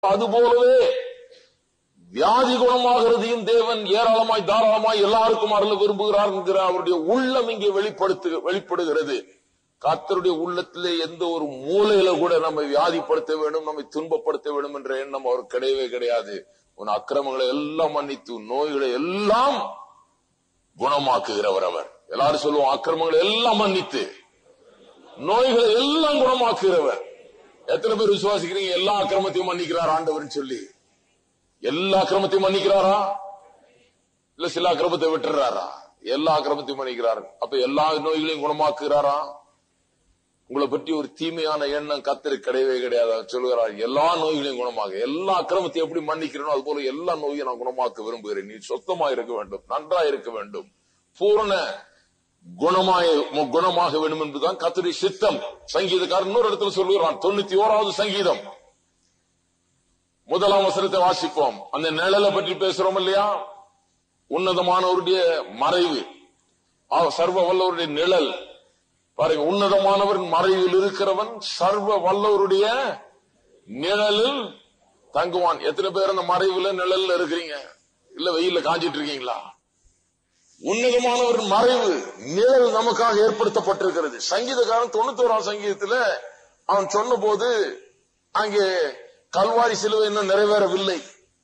அதுபோலவே வியாதி குணமாகிறதையும் தேவன் ஏராளமாய் தாராளமாய் எல்லாருக்கும் அருள விரும்புகிறார் என்கிற அவருடைய உள்ளம் இங்கே வெளிப்படுத்து வெளிப்படுகிறது கர்த்தருடைய உள்ளத்திலே எந்த ஒரு மூலையில கூட நம்மை வியாதிப்படுத்த வேண்டும் நம்மை துன்பப்படுத்த வேண்டும் என்ற எண்ணம் அவர் கிடையவே கிடையாது உன் அக்கிரமங்களை எல்லாம் மன்னித்து உன் நோய்களை எல்லாம் குணமாக்குகிறவர் அவர் எல்லாரும் சொல்லுவோம் அக்கிரமங்களை எல்லாம் மன்னித்து நோய்களை எல்லாம் குணமாக்குகிறவர் எத்தனை பேர் விசுவாசிக்கிறீங்க எல்லா அக்கிரமத்தையும் மன்னிக்கிறார் ஆண்டவர்னு சொல்லி எல்லா அக்கிரமத்தையும் மன்னிக்கிறாரா இல்ல சில அக்கிரமத்தை விட்டுறாரா எல்லா அக்கிரமத்தையும் மன்னிக்கிறார் அப்ப எல்லா நோய்களையும் குணமாக்குகிறாரா உங்களை பற்றி ஒரு தீமையான எண்ணம் கத்தரு கிடையவே கிடையாது அவர் சொல்லுகிறார் எல்லா நோய்களையும் குணமாக எல்லா அக்கிரமத்தையும் எப்படி மன்னிக்கிறனோ அது போல எல்லா நோயும் நான் குணமாக்க விரும்புகிறேன் நீ சொத்தமா இருக்க வேண்டும் நன்றா இருக்க வேண்டும் பூரண குணமாய குணமாக வேண்டும் என்பதுதான் கத்தருடைய சித்தம் சங்கீதக்காரன் இன்னொரு இடத்துல சொல்லுகிறான் தொண்ணூத்தி ஓராவது சங்கீதம் முதலாம் வசனத்தை வாசிப்போம் அந்த நிழலை பற்றி பேசுறோம் இல்லையா உன்னதமானவருடைய மறைவு ஆ- சர்வ வல்லவருடைய நிழல் பாருங்க உன்னதமானவரின் மறைவில் இருக்கிறவன் சர்வ வல்லவருடைய நிழலில் தங்குவான் எத்தனை பேர் அந்த மறைவுல நிழல்ல இருக்கிறீங்க இல்ல வெயில்ல காஞ்சிட்டு இருக்கீங்களா உன்னதமானவரின் மறைவு நிழல் நமக்காக ஏற்படுத்தப்பட்டிருக்கிறது சங்கீதக்காரன் தொண்ணூத்தோராம் சங்கீதத்துல அவன் சொன்ன போது அங்கே கல்வாரி சிலுவை இன்னும் நிறைவேறவில்லை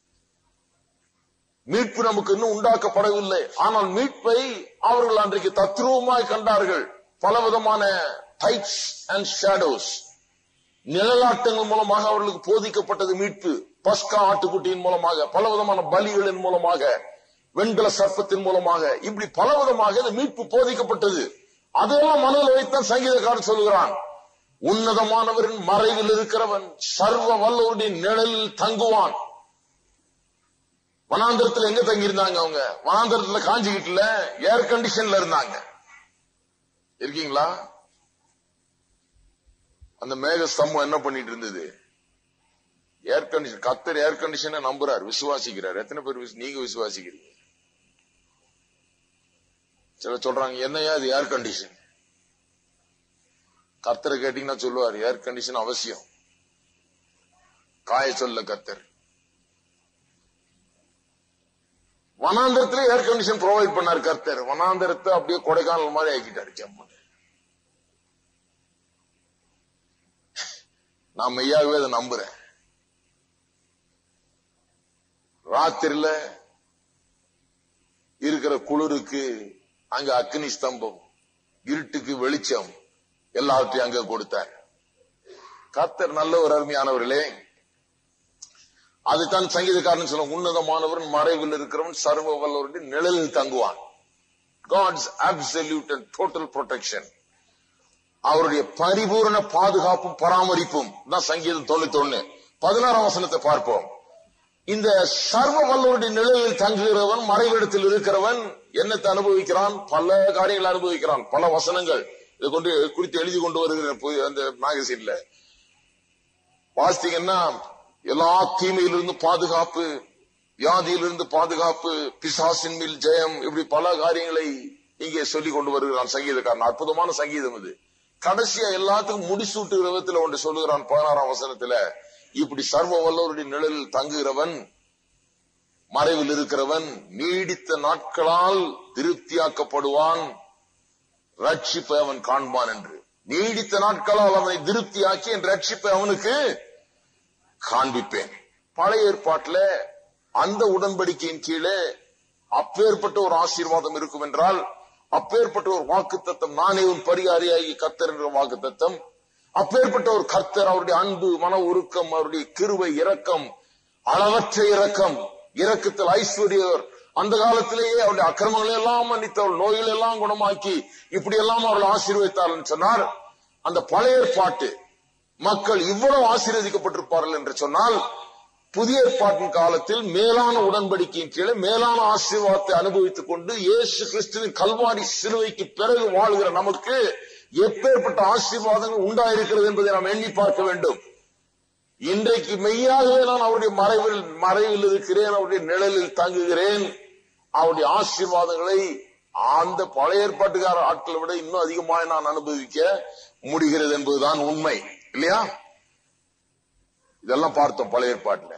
மீட்பு நமக்கு இன்னும் உண்டாக்கப்படவில்லை ஆனால் மீட்பை அவர்கள் அன்றைக்கு தத்ரூபமாய் கண்டார்கள் பலவிதமான டைப்ஸ் அண்ட் ஷேடோஸ் நிழலாட்டங்கள் மூலமாக அவர்களுக்கு போதிக்கப்பட்டது மீட்பு பஸ்கா ஆட்டுக்குட்டியின் மூலமாக பலவிதமான பலிகளின் மூலமாக வெண்கல சர்ப்பத்தின் மூலமாக இப்படி பலவிதமாக இந்த மீட்பு போதிக்கப்பட்டது அதெல்லாம் மனதில் வைத்தான் சங்கீதக்காரன் சொல்லுகிறான் உன்னதமானவரின் மறைவில் இருக்கிறவன் சர்வ வல்லவருடைய நிழலில் தங்குவான் வனாந்திரத்துல எங்க தங்கி இருந்தாங்க அவங்க வனாந்திரத்துல காஞ்சிக்கிட்டுல ஏர் கண்டிஷன்ல இருந்தாங்க இருக்கீங்களா அந்த மேக ஸ்தம்பம் என்ன பண்ணிட்டு இருந்தது ஏர் கண்டிஷன் கத்தர் ஏர் கண்டிஷனை நம்புறார் விசுவாசிக்கிறார் எத்தனை பேர் விசு- நீங்க விசுவாசிக்கிறீங்க சில சொல்றாங்க என்னையா இது ஏர் கண்டிஷன் கர்த்தரை கேட்டீங்கன்னா சொல்லுவார் ஏர் கண்டிஷன் அவசியம் காய சொல்ல கர்த்தர் வனாந்தரத்துல ஏர் கண்டிஷன் ப்ரொவைட் பண்ணார் கர்த்தர் வனாந்தரத்தை அப்படியே கொடைக்கானல் மாதிரி ஆக்கிட்டாரு ஜம்மு நான் மெய்யாகவே அதை நம்புறேன் ராத்திரில இருக்கிற குளிருக்கு அங்க அக்னி ஸ்தம்பம் இருட்டுக்கு வெளிச்சம் எல்லாவற்றையும் அங்க கொடுத்தார் கர்த்தர் நல்ல ஒரு அருமையானவர்களே அதுதான் சங்கீதக்காரன் சொல்ல உன்னதமானவர் மறைவில் இருக்கிறவன் சர்வ வல்லவருடைய நிழலில் தங்குவான் God's absolute and total protection அவருடைய பரிபூரண பாதுகாப்பும் பராமரிப்பும் தான் சங்கீதம் தொண்ணூத்தி ஒண்ணு பதினாறாம் வசனத்தை பார்ப்போம் இந்த சர்வ வல்லவருடைய நிழலில் தங்குகிறவன் மறைவிடத்தில் இருக்கிறவன் என்னத்தை அனுபவிக்கிறான் பல காரியங்களை அனுபவிக்கிறான் பல வசனங்கள் இதை கொண்டு குறித்து எழுதி கொண்டு வருகிறேன் புதிய அந்த மேகசின்ல வாசித்தீங்கன்னா எல்லா தீமையிலிருந்து பாதுகாப்பு வியாதியிலிருந்து பாதுகாப்பு பிசாசின் மேல் ஜெயம் இப்படி பல காரியங்களை இங்கே சொல்லி கொண்டு வருகிறான் சங்கீதக்காரன் அற்புதமான சங்கீதம் இது கடைசியா எல்லாத்துக்கும் முடிசூட்டு விதத்துல ஒன்று சொல்லுகிறான் பதினாறாம் வசனத்துல இப்படி சர்வ வல்லவருடைய நிழலில் தங்குகிறவன் மறைவில் இருக்கிறவன் நீடித்த நாட்களால் திருப்தியாக்கப்படுவான் ரட்சிப்பை அவன் காண்பான் என்று நீடித்த நாட்களால் அவனை திருப்தியாக்கி என் ரட்சிப்பை அவனுக்கு காண்பிப்பேன் பழைய ஏற்பாட்டுல அந்த உடன்படிக்கையின் கீழே அப்பேற்பட்ட ஒரு ஆசீர்வாதம் இருக்கும் என்றால் அப்பேற்பட்ட ஒரு வாக்கு தத்தம் நானே உன் பரிகாரியாகி கர்த்தர் என்ற வாக்கு தத்தம் அப்பேற்பட்ட ஒரு கர்த்தர் அவருடைய அன்பு மன உருக்கம் அவருடைய கிருவை இரக்கம் அளவற்ற இரக்கம் இரக்கத்தில் ஐஸ்வர்யர் அந்த காலத்திலேயே அவருடைய அக்கிரமங்களை எல்லாம் மன்னித்து அவள் நோய்கள் எல்லாம் குணமாக்கி இப்படி எல்லாம் அவர்கள் ஆசீர்வதித்தார்கள் சொன்னார் அந்த பழைய ஏற்பாட்டு மக்கள் இவ்வளவு ஆசீர்வதிக்கப்பட்டிருப்பார்கள் என்று சொன்னால் புதிய ஏற்பாட்டின் காலத்தில் மேலான உடன்படிக்கையின் கீழே மேலான ஆசீர்வாதத்தை அனுபவித்துக் கொண்டு இயேசு கிறிஸ்துவின் கல்வாரி சிலுவைக்கு பிறகு வாழ்கிற நமக்கு எப்பேற்பட்ட ஆசீர்வாதங்கள் உண்டாயிருக்கிறது என்பதை நாம் எண்ணி பார்க்க வேண்டும் இன்றைக்கு மெய்யாகவே நான் அவருடைய மறைவில் மறைவில் இருக்கிறேன் அவருடைய நிழலில் தங்குகிறேன் அவருடைய ஆசீர்வாதங்களை அந்த பழைய ஏற்பாட்டுக்கார ஆட்களை விட இன்னும் அதிகமாக நான் அனுபவிக்க முடிகிறது என்பதுதான் உண்மை இல்லையா இதெல்லாம் பார்த்தோம் பழைய ஏற்பாட்டுல